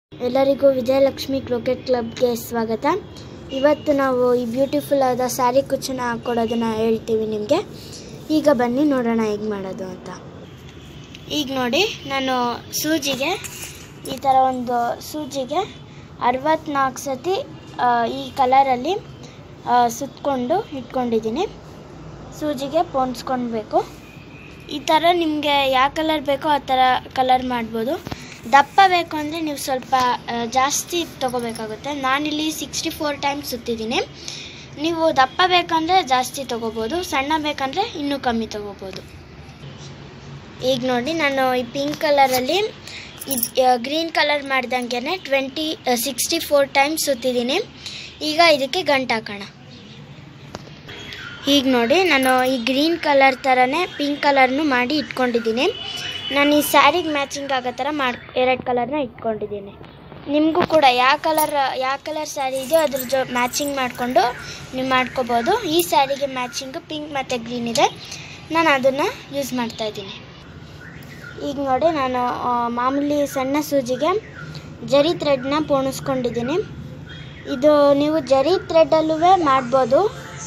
ಎಲ್ಲರಿಗೂ ವಿಜಯಲಕ್ಷ್ಮಿ ಕ್ರಿಕೆಟ್ ಕ್ಲಬ್ಗೆ ಸ್ವಾಗತ ಇವತ್ತು ನಾವು ಈ ಬ್ಯೂಟಿಫುಲ್ ಆದ ಸ್ಯಾರಿ ಕುಚ್ಚನ್ನ ಹಾಕ್ಕೊಡೋದನ್ನ ಹೇಳ್ತೀವಿ ನಿಮಗೆ ಈಗ ಬನ್ನಿ ನೋಡೋಣ ಹೇಗೆ ಮಾಡೋದು ಅಂತ ಈಗ ನೋಡಿ ನಾನು ಸೂಜಿಗೆ ಈ ಥರ ಒಂದು ಸೂಜಿಗೆ ಅರವತ್ನಾಲ್ಕು ಸತಿ ಆ, ಈ ಕಲರಲ್ಲಿ ಸುತ್ತಕೊಂಡು ಇಟ್ಕೊಂಡಿದ್ದೀನಿ ಸೂಜಿಗೆ ಪೋಣಿಸ್ಕೊಳ್ಬೇಕು ಈ ಥರ ನಿಮಗೆ ಯಾವ ಕಲರ್ ಬೇಕೋ ಆ ಥರ ಕಲರ್ ಮಾಡ್ಬೋದು ದಪ್ಪ ಬೇಕು ಅಂದರೆ ನೀವು ಸ್ವಲ್ಪ ಆ, ಜಾಸ್ತಿ ತೊಗೋಬೇಕಾಗುತ್ತೆ ನಾನಿಲ್ಲಿ ಸಿಕ್ಸ್ಟಿ ಫೋರ್ ಟೈಮ್ಸ್ ಸುತ್ತಿದ್ದೀನಿ ನೀವು ದಪ್ಪ ಬೇಕಂದರೆ ಜಾಸ್ತಿ ತೊಗೋಬೋದು ಸಣ್ಣ ಬೇಕಂದರೆ ಇನ್ನೂ ಕಮ್ಮಿ ತೊಗೋಬೋದು ಈಗ ನೋಡಿ ನಾನು ಈ ಪಿಂಕ್ ಕಲರಲ್ಲಿ ಗ್ರೀನ್ ಕಲರ್ ಮಾಡ್ದಂಗೆ ಟ್ವೆಂಟಿ ಸಿಕ್ಸ್ಟಿ ಫೋರ್ ಟೈಮ್ಸ್ ಸುತ್ತಿದ್ದೀನಿ ಈಗ ಇದಕ್ಕೆ ಗಂಟು ಹಾಕೋಣ ಈಗ ನೋಡಿ ನಾನು ಈ ಗ್ರೀನ್ ಕಲರ್ ಥರನೇ ಪಿಂಕ್ ಕಲರ್ನು ಮಾಡಿ ಇಟ್ಕೊಂಡಿದ್ದೀನಿ ನಾನು ಈ ಸ್ಯಾರಿಗೆ ಮ್ಯಾಚಿಂಗ್ ಆಗೋ ಥರ ಮಾಡಿ ಎರಡು ಕಲರ್ನ ಇಟ್ಕೊಂಡಿದ್ದೀನಿ ನಿಮಗೂ ಕೂಡ ಯಾವ ಕಲರ್ ಯಾವ ಕಲರ್ ಸ್ಯಾರಿ ಇದೆಯೋ ಅದ್ರ ಜೊ ಮ್ಯಾಚಿಂಗ್ ಮಾಡಿಕೊಂಡು ನೀವು ಮಾಡ್ಕೋಬೋದು ಈ ಸ್ಯಾರಿಗೆ ಮ್ಯಾಚಿಂಗು ಪಿಂಕ್ ಮತ್ತು ಗ್ರೀನ್ ಇದೆ ನಾನು ಅದನ್ನು ಯೂಸ್ ಮಾಡ್ತಾಯಿದ್ದೀನಿ ಈಗ ನೋಡಿ ನಾನು ಆ, ಮಾಮೂಲಿ ಸಣ್ಣ ಸೂಜಿಗೆ ಜರಿ ಥ್ರೆಡ್ನ ಪೋಣಿಸ್ಕೊಂಡಿದ್ದೀನಿ ಇದು ನೀವು ಜರಿ ಥ್ರೆಡ್ಡಲ್ಲೂ ಮಾಡ್ಬೋದು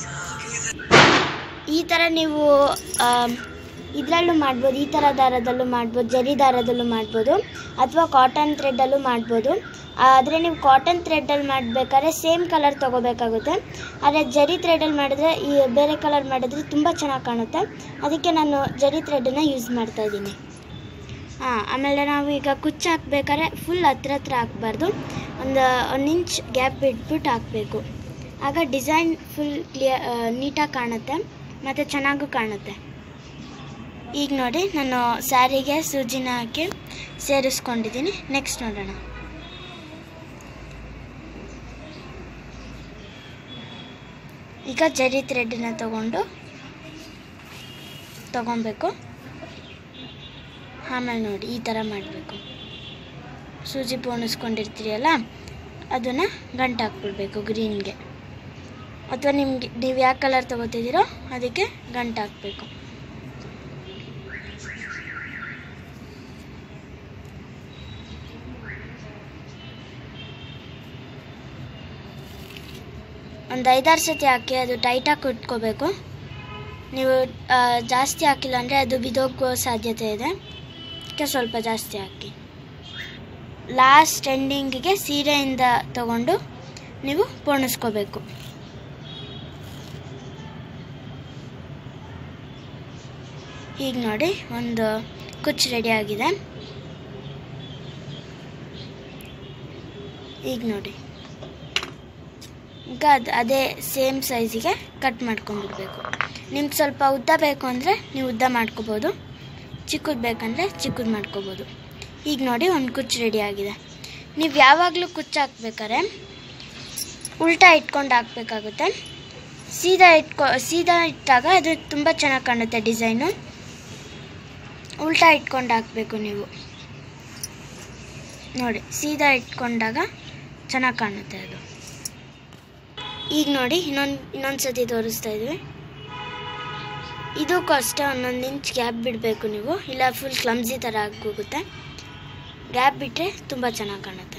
ಈ ಥರ ನೀವು ಇದರಲ್ಲೂ ಮಾಡ್ಬೋದು ಈ ಥರ ದಾರದಲ್ಲೂ ಮಾಡ್ಬೋದು ಜರಿ ದಾರದಲ್ಲೂ ಮಾಡ್ಬೋದು ಅಥವಾ ಕಾಟನ್ ಥ್ರೆಡ್ಡಲ್ಲೂ ಮಾಡ್ಬೋದು ಆದರೆ ನೀವು ಕಾಟನ್ ಥ್ರೆಡ್ಡಲ್ಲಿ ಮಾಡಬೇಕಾದ್ರೆ ಸೇಮ್ ಕಲರ್ ತೊಗೋಬೇಕಾಗುತ್ತೆ ಆದರೆ ಜರಿ ಥ್ರೆಡ್ಡಲ್ಲಿ ಮಾಡಿದ್ರೆ ಈ ಬೇರೆ ಕಲರ್ ಮಾಡಿದ್ರೆ ತುಂಬ ಚೆನ್ನಾಗಿ ಕಾಣುತ್ತೆ ಅದಕ್ಕೆ ನಾನು ಜರಿ ಥ್ರೆಡ್ಡನ್ನು ಯೂಸ್ ಮಾಡ್ತಾ ಇದ್ದೀನಿ ಹಾಂ ಆಮೇಲೆ ನಾವು ಈಗ ಕುಚ್ಚು ಹಾಕ್ಬೇಕಾದ್ರೆ ಫುಲ್ ಹತ್ರ ಹತ್ರ ಹಾಕ್ಬಾರ್ದು ಒಂದು ಒಂದು ಇಂಚ್ ಗ್ಯಾಪ್ ಬಿಟ್ಬಿಟ್ಟು ಹಾಕಬೇಕು ಆಗ ಡಿಸೈನ್ ಫುಲ್ ಕ್ಲಿಯರ್ ನೀಟಾಗಿ ಕಾಣುತ್ತೆ ಮತ್ತು ಚೆನ್ನಾಗೂ ಕಾಣುತ್ತೆ ಈಗ ನೋಡಿ ನಾನು ಸ್ಯಾರಿಗೆ ಸೂಜಿನ ಹಾಕಿ ಸೇರಿಸ್ಕೊಂಡಿದ್ದೀನಿ ನೆಕ್ಸ್ಟ್ ನೋಡೋಣ ಈಗ ಜರಿ ಥ್ರೆಡ್ಡನ್ನ ತಗೊಂಡು ತಗೊಬೇಕು ಆಮೇಲೆ ನೋಡಿ ಈ ಥರ ಮಾಡಬೇಕು ಸೂಜಿ ಪೋಣಿಸ್ಕೊಂಡಿರ್ತೀರಲ್ಲ ಅದನ್ನು ಗಂಟು ಹಾಕ್ಬಿಡ್ಬೇಕು ಗ್ರೀನ್ಗೆ ಅಥವಾ ನಿಮ್ಗೆ ನೀವು ಯಾವ ಕಲರ್ ತೊಗೋತಿದ್ದೀರೋ ಅದಕ್ಕೆ ಗಂಟು ಹಾಕಬೇಕು ಒಂದು ಐದಾರು ಸತಿ ಹಾಕಿ ಅದು ಟೈಟಾಗಿ ಕುಟ್ಕೋಬೇಕು ನೀವು ಆ, ಜಾಸ್ತಿ ಹಾಕಿಲ್ಲ ಅಂದರೆ ಅದು ಬಿದೋಗೋ ಸಾಧ್ಯತೆ ಇದೆ ಅದಕ್ಕೆ ಸ್ವಲ್ಪ ಜಾಸ್ತಿ ಹಾಕಿ ಲಾಸ್ಟ್ ಎಂಡಿಂಗಿಗೆ ಸೀರೆಯಿಂದ ತಗೊಂಡು ನೀವು ಪೋಣಿಸ್ಕೋಬೇಕು ಈಗ ನೋಡಿ ಒಂದು ಕುಚ್ಚು ರೆಡಿ ಆಗಿದೆ ಈಗ ನೋಡಿ ಈಗ ಅದು ಅದೇ ಸೇಮ್ ಸೈಜಿಗೆ ಕಟ್ ಮಾಡ್ಕೊಂಡ್ಬಿಡ್ಬೇಕು ನಿಮ್ಗೆ ಸ್ವಲ್ಪ ಉದ್ದ ಬೇಕು ಅಂದರೆ ನೀವು ಉದ್ದ ಮಾಡ್ಕೋಬೋದು ಚಿಕ್ಕದು ಬೇಕಂದರೆ ಚಿಕ್ಕದು ಮಾಡ್ಕೋಬೋದು ಈಗ ನೋಡಿ ಒಂದು ಕುಚ್ಚು ರೆಡಿ ಆಗಿದೆ ನೀವು ಯಾವಾಗಲೂ ಕುಚ್ಚು ಹಾಕ್ಬೇಕಾದ್ರೆ ಉಲ್ಟಾ ಇಟ್ಕೊಂಡು ಹಾಕ್ಬೇಕಾಗುತ್ತೆ ಸೀದಾ ಇಟ್ಕೊ ಸೀದಾ ಇಟ್ಟಾಗ ಅದು ತುಂಬ ಚೆನ್ನಾಗಿ ಕಾಣುತ್ತೆ ಡಿಸೈನು ಉಲ್ಟಾ ಇಟ್ಕೊಂಡು ಹಾಕಬೇಕು ನೀವು ನೋಡಿ ಸೀದಾ ಇಟ್ಕೊಂಡಾಗ ಚೆನ್ನಾಗಿ ಕಾಣುತ್ತೆ ಅದು ಈಗ ನೋಡಿ ಇನ್ನೊಂದು ಇನ್ನೊಂದು ಸತಿ ತೋರಿಸ್ತಾ ಇದ್ವಿ ಇದಕ್ಕೂ ಅಷ್ಟೇ ಒಂದೊಂದು ಇಂಚ್ ಗ್ಯಾಪ್ ಬಿಡಬೇಕು ನೀವು ಇಲ್ಲ ಫುಲ್ ಕ್ಲಮ್ಸಿ ಥರ ಆಗೋಗುತ್ತೆ ಗ್ಯಾಪ್ ಬಿಟ್ಟರೆ ತುಂಬ ಚೆನ್ನಾಗಿ ಕಾಣುತ್ತೆ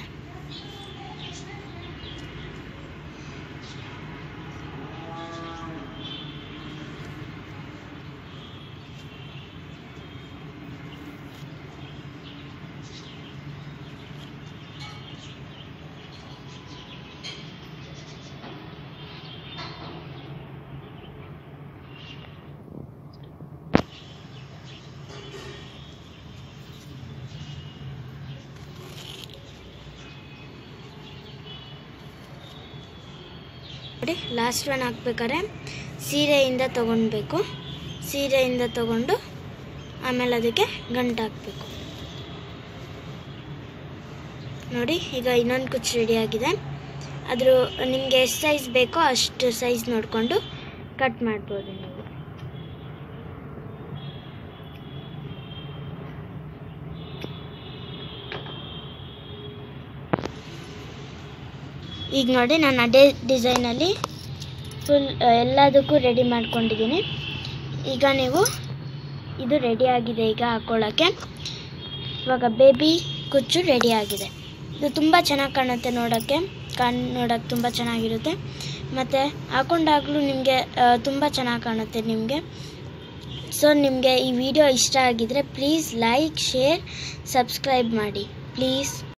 ನೋಡಿ ಲಾಸ್ಟ್ ಒನ್ ಹಾಕ್ಬೇಕಾದ್ರೆ ಸೀರೆಯಿಂದ ತಗೊಳ್ಬೇಕು ಸೀರೆಯಿಂದ ತಗೊಂಡು ಆಮೇಲೆ ಅದಕ್ಕೆ ಗಂಟು ಹಾಕಬೇಕು ನೋಡಿ ಈಗ ಇನ್ನೊಂದು ಕುಚ್ಚು ರೆಡಿ ಆಗಿದೆ ಅದ್ರ ನಿಮಗೆ ಎಷ್ಟು ಸೈಜ್ ಬೇಕೋ ಅಷ್ಟು ಸೈಜ್ ನೋಡಿಕೊಂಡು ಕಟ್ ಮಾಡ್ಬೋದು ನೀವು ಈಗ ನೋಡಿ ನಾನು ಅದೇ ಡಿಸೈನಲ್ಲಿ ಫುಲ್ ಎಲ್ಲದಕ್ಕೂ ರೆಡಿ ಮಾಡ್ಕೊಂಡಿದ್ದೀನಿ ಈಗ ನೀವು ಇದು ರೆಡಿ ಆಗಿದೆ ಈಗ ಹಾಕ್ಕೊಳ್ಳೋಕ್ಕೆ ಇವಾಗ ಬೇಬಿ ಕುಚ್ಚು ರೆಡಿ ಆಗಿದೆ ಇದು ತುಂಬ ಚೆನ್ನಾಗಿ ಕಾಣುತ್ತೆ ನೋಡೋಕ್ಕೆ ಕಾಣ್ ನೋಡೋಕ್ಕೆ ತುಂಬ ಚೆನ್ನಾಗಿರುತ್ತೆ ಮತ್ತು ಹಾಕೊಂಡಾಗಲೂ ನಿಮಗೆ ತುಂಬ ಚೆನ್ನಾಗಿ ಕಾಣುತ್ತೆ ನಿಮಗೆ ಸೊ ನಿಮಗೆ ಈ ವಿಡಿಯೋ ಇಷ್ಟ ಆಗಿದರೆ ಪ್ಲೀಸ್ ಲೈಕ್ ಶೇರ್ ಸಬ್ಸ್ಕ್ರೈಬ್ ಮಾಡಿ ಪ್ಲೀಸ್